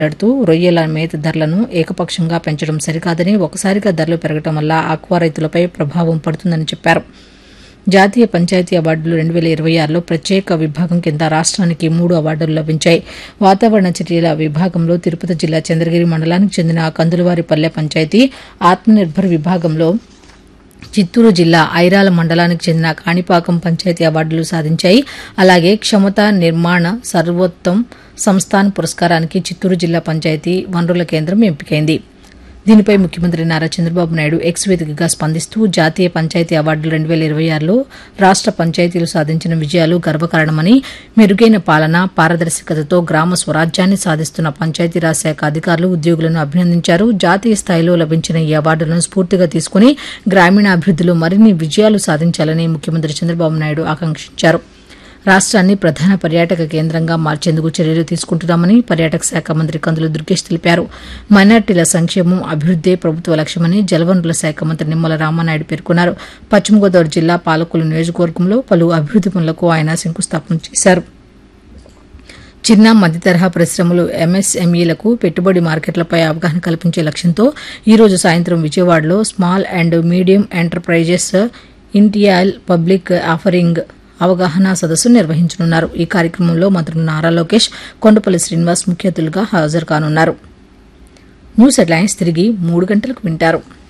మాట్లాడుతూ రొయ్యల మేత ధరలను ఏకపక్షంగా పెంచడం సరికాదని ఒకసారిగా ధరలు పెరగడం వల్ల ఆక్వా రైతులపై ప్రభావం పడుతుందని చెప్పారు జాతీయ పంచాయతీ అవార్డులు రెండు వేల ఇరవై ఆరులో ప్రత్యేక విభాగం కింద రాష్ట్రానికి మూడు అవార్డులు లభించాయి వాతావరణ చర్యల విభాగంలో తిరుపతి జిల్లా చంద్రగిరి మండలానికి చెందిన కందులవారిపల్లె పంచాయతీ ఆత్మనిర్భర్ విభాగంలో చిత్తూరు జిల్లా ఐరాల మండలానికి చెందిన కాణిపాకం పంచాయతీ అవార్డులు సాధించాయి అలాగే క్షమతా నిర్మాణ సర్వోత్తమ్ సంస్థాన్ పురస్కారానికి చిత్తూరు జిల్లా పంచాయతీ వనరుల కేంద్రం ఎంపికైంది దీనిపై ముఖ్యమంత్రి నారా చంద్రబాబు నాయుడు ఎక్స్ వేదికగా స్పందిస్తూ జాతీయ పంచాయతీ అవార్డులు రెండు వేల ఇరవై ఆరులో రాష్ట పంచాయతీలు సాధించిన విజయాలు గర్వకారణమని మెరుగైన పాలన పారదర్శకతతో గ్రామ స్వరాజ్యాన్ని సాధిస్తున్న పంచాయతీరాజ్ శాఖ అధికారులు ఉద్యోగులను అభినందించారు జాతీయ స్థాయిలో లభించిన ఈ అవార్డులను స్ఫూర్తిగా తీసుకుని గ్రామీణాభివృద్దిలో మరిన్ని విజయాలు సాధించాలని ముఖ్యమంత్రి చంద్రబాబు నాయుడు ఆకాంక్షించారు రాష్ట్రాన్ని ప్రధాన పర్యాటక కేంద్రంగా మార్చేందుకు చర్యలు తీసుకుంటున్నామని పర్యాటక శాఖ మంత్రి కందుల దుర్గేష్ తెలిపారు మైనార్టీల సంక్షేమం అభివృద్దే ప్రభుత్వ లక్ష్యమని జలవనరుల శాఖ మంత్రి నిమ్మల రామానాయుడు పేర్కొన్నారు పశ్చిమ గోదావరి జిల్లా పాలకొల్లు నియోజకవర్గంలో పలు అభివృద్ది పనులకు ఆయన శంకుస్థాపన చేశారు చిన్న మధ్యతరహా పరిశ్రమలు ఎంఎస్ఎంఈలకు పెట్టుబడి మార్కెట్లపై అవగాహన కల్పించే లక్ష్యంతో ఈ రోజు సాయంత్రం విజయవాడలో స్మాల్ అండ్ మీడియం ఎంటర్ప్రైజెస్ ఇండియాల్ పబ్లిక్ ఆఫరింగ్ అవగాహన సదస్సు నిర్వహించనున్నారు ఈ కార్యక్రమంలో మంత్రులు నారా లోకేష్ కొండపల్లి శ్రీనివాస్ ముఖ్య అతిథులుగా హాజరు కానున్నారు న్యూస్ హెడ్లైన్స్ తిరిగి మూడు గంటలకు వింటారు